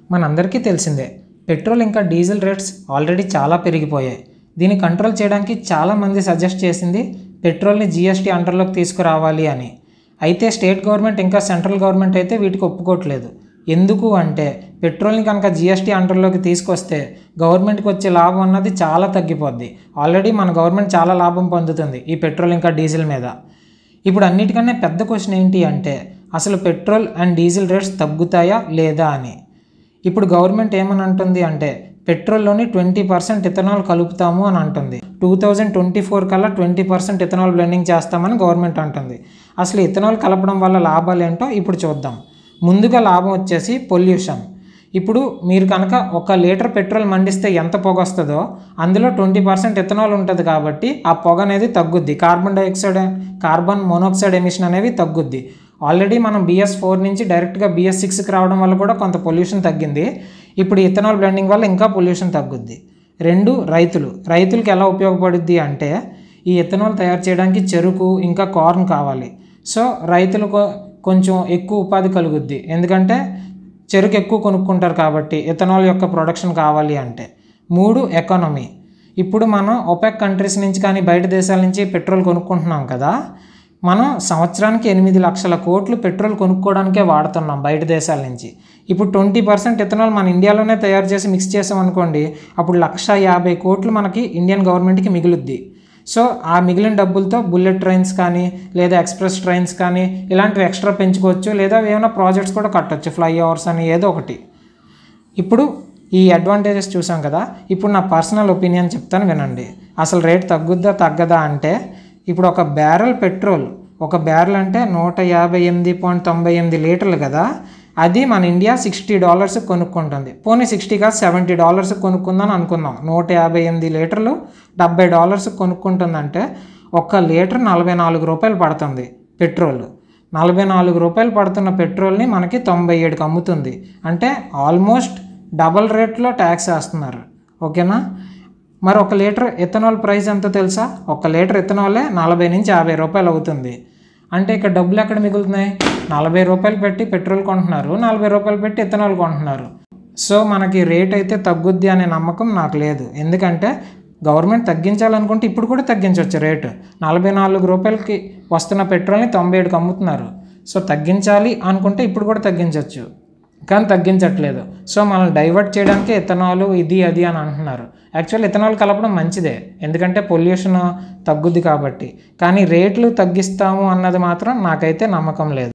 మనందరికీ తెలిసిందే పెట్రోల్ ఇంకా డీజిల్ రేట్స్ ఆల్రెడీ చాలా పెరిగిపోయాయి దీన్ని కంట్రోల్ చేయడానికి చాలామంది సజెస్ట్ చేసింది పెట్రోల్ని జిఎస్టీ అండర్లోకి తీసుకురావాలి అని అయితే స్టేట్ గవర్నమెంట్ ఇంకా సెంట్రల్ గవర్నమెంట్ అయితే వీటికి ఒప్పుకోవట్లేదు ఎందుకు అంటే పెట్రోల్ని కనుక జిఎస్టీ అండర్లోకి తీసుకొస్తే గవర్నమెంట్కి వచ్చే లాభం అన్నది చాలా తగ్గిపోద్ది ఆల్రెడీ మన గవర్నమెంట్ చాలా లాభం పొందుతుంది ఈ పెట్రోల్ ఇంకా డీజిల్ మీద ఇప్పుడు అన్నిటికన్నా పెద్ద క్వశ్చన్ ఏంటి అంటే అసలు పెట్రోల్ అండ్ డీజిల్ రేట్స్ తగ్గుతాయా లేదా అని ఇప్పుడు గవర్నమెంట్ ఏమని అంటుంది అంటే పెట్రోల్లోని ట్వంటీ పర్సెంట్ ఇథనాల్ కలుపుతాము అని అంటుంది టూ థౌజండ్ ట్వంటీ ఫోర్ కల్లా ట్వంటీ పర్సెంట్ ఇథనాల్ బ్లెండింగ్ చేస్తామని గవర్నమెంట్ అంటుంది అసలు ఇథనాల్ కలపడం వల్ల లాభాలు ఏంటో ఇప్పుడు చూద్దాం ముందుగా లాభం వచ్చేసి పొల్యూషన్ ఇప్పుడు మీరు కనుక ఒక లీటర్ పెట్రోల్ మండిస్తే ఎంత పొగ వస్తుందో అందులో ట్వంటీ పర్సెంట్ ఇథనాల్ ఉంటుంది కాబట్టి ఆ పొగ అనేది తగ్గుద్ది carbon dioxide carbon monoxide emission అనేవి తగ్గుద్ది ఆల్రెడీ మనం బిఎస్ ఫోర్ నుంచి డైరెక్ట్గా బిఎస్ సిక్స్కి రావడం వల్ల కూడా కొంత పొల్యూషన్ తగ్గింది ఇప్పుడు ఇథనాల్ బ్లెండింగ్ వల్ల ఇంకా పొల్యూషన్ తగ్గుద్ది రెండు రైతులు రైతులకి ఎలా ఉపయోగపడుద్ది అంటే ఈ ఇథనాల్ తయారు చేయడానికి చెరుకు ఇంకా కార్న్ కావాలి సో రైతులకు కొంచెం ఎక్కువ ఉపాధి కలుగుద్ది ఎందుకంటే చెరుకు ఎక్కువ కొనుక్కుంటారు కాబట్టి ఇథనాల్ యొక్క ప్రొడక్షన్ కావాలి అంటే మూడు ఎకానమీ ఇప్పుడు మనం ఒపెక్ కంట్రీస్ నుంచి కానీ బయట దేశాల నుంచి పెట్రోల్ కొనుక్కుంటున్నాం కదా మనం సంవత్సరానికి ఎనిమిది లక్షల కోట్లు పెట్రోల్ కొనుక్కోవడానికే వాడుతున్నాం బయట దేశాల నుంచి ఇప్పుడు ట్వంటీ పర్సెంట్ ఇథనాల్ మన ఇండియాలోనే తయారు చేసి మిక్స్ చేసాం అనుకోండి అప్పుడు లక్ష యాభై కోట్లు మనకి ఇండియన్ గవర్నమెంట్కి మిగులుద్ది సో ఆ మిగిలిన డబ్బులతో బుల్లెట్ ట్రైన్స్ కానీ లేదా ఎక్స్ప్రెస్ ట్రైన్స్ కానీ ఇలాంటివి ఎక్స్ట్రా పెంచుకోవచ్చు లేదా ఏమైనా ప్రాజెక్ట్స్ కూడా కట్టొచ్చు ఫ్లైఓవర్స్ అని ఏదో ఒకటి ఇప్పుడు ఈ అడ్వాంటేజెస్ చూసాం కదా ఇప్పుడు నా పర్సనల్ ఒపీనియన్ చెప్తాను వినండి అసలు రేట్ తగ్గుద్దా తగ్గదా అంటే ఇప్పుడు ఒక బ్యారెల్ పెట్రోల్ ఒక బ్యారెల్ అంటే నూట యాభై ఎనిమిది పాయింట్ తొంభై ఎనిమిది లీటర్లు కదా అది మన ఇండియా సిక్స్టీ డాలర్స్ కొనుక్కుంటుంది పోనీ సిక్స్టీ కాదు సెవెంటీ డాలర్స్ కొనుక్కుందని అనుకుందాం నూట యాభై ఎనిమిది లీటర్లు డెబ్బై డాలర్స్ కొనుక్కుంటుందంటే ఒక్క లీటర్ నలభై నాలుగు రూపాయలు పడుతుంది పెట్రోల్ నలభై నాలుగు రూపాయలు పడుతున్న పెట్రోల్ని మనకి తొంభై ఏడుకి అమ్ముతుంది అంటే ఆల్మోస్ట్ డబల్ రేట్లో ట్యాక్స్ వేస్తున్నారు ఓకేనా మరి ఒక లీటర్ ఇథనాల్ ప్రైస్ ఎంతో తెలుసా ఒక లీటర్ ఇథనాలే నలభై నుంచి యాభై రూపాయలు అవుతుంది అంటే ఇక్కడ డబ్బులు ఎక్కడ మిగులుతున్నాయి నలభై రూపాయలు పెట్టి పెట్రోల్ కొంటున్నారు నలభై రూపాయలు పెట్టి ఇథనాల్ కొంటున్నారు సో మనకి రేట్ అయితే తగ్గుద్ది అనే నమ్మకం నాకు లేదు ఎందుకంటే గవర్నమెంట్ తగ్గించాలనుకుంటే ఇప్పుడు కూడా తగ్గించవచ్చు రేటు నలభై నాలుగు రూపాయలకి వస్తున్న పెట్రోల్ని తొంభై ఏడుకి అమ్ముతున్నారు సో తగ్గించాలి అనుకుంటే ఇప్పుడు కూడా తగ్గించవచ్చు కానీ తగ్గించట్లేదు సో మనల్ని డైవర్ట్ చేయడానికి ఇథనాల్ ఇది అది అని అంటున్నారు యాక్చువల్ ఇథనాల్ కలపడం మంచిదే ఎందుకంటే పొల్యూషన్ తగ్గుద్ది కాబట్టి కానీ రేట్లు తగ్గిస్తాము అన్నది మాత్రం నాకైతే నమ్మకం లేదు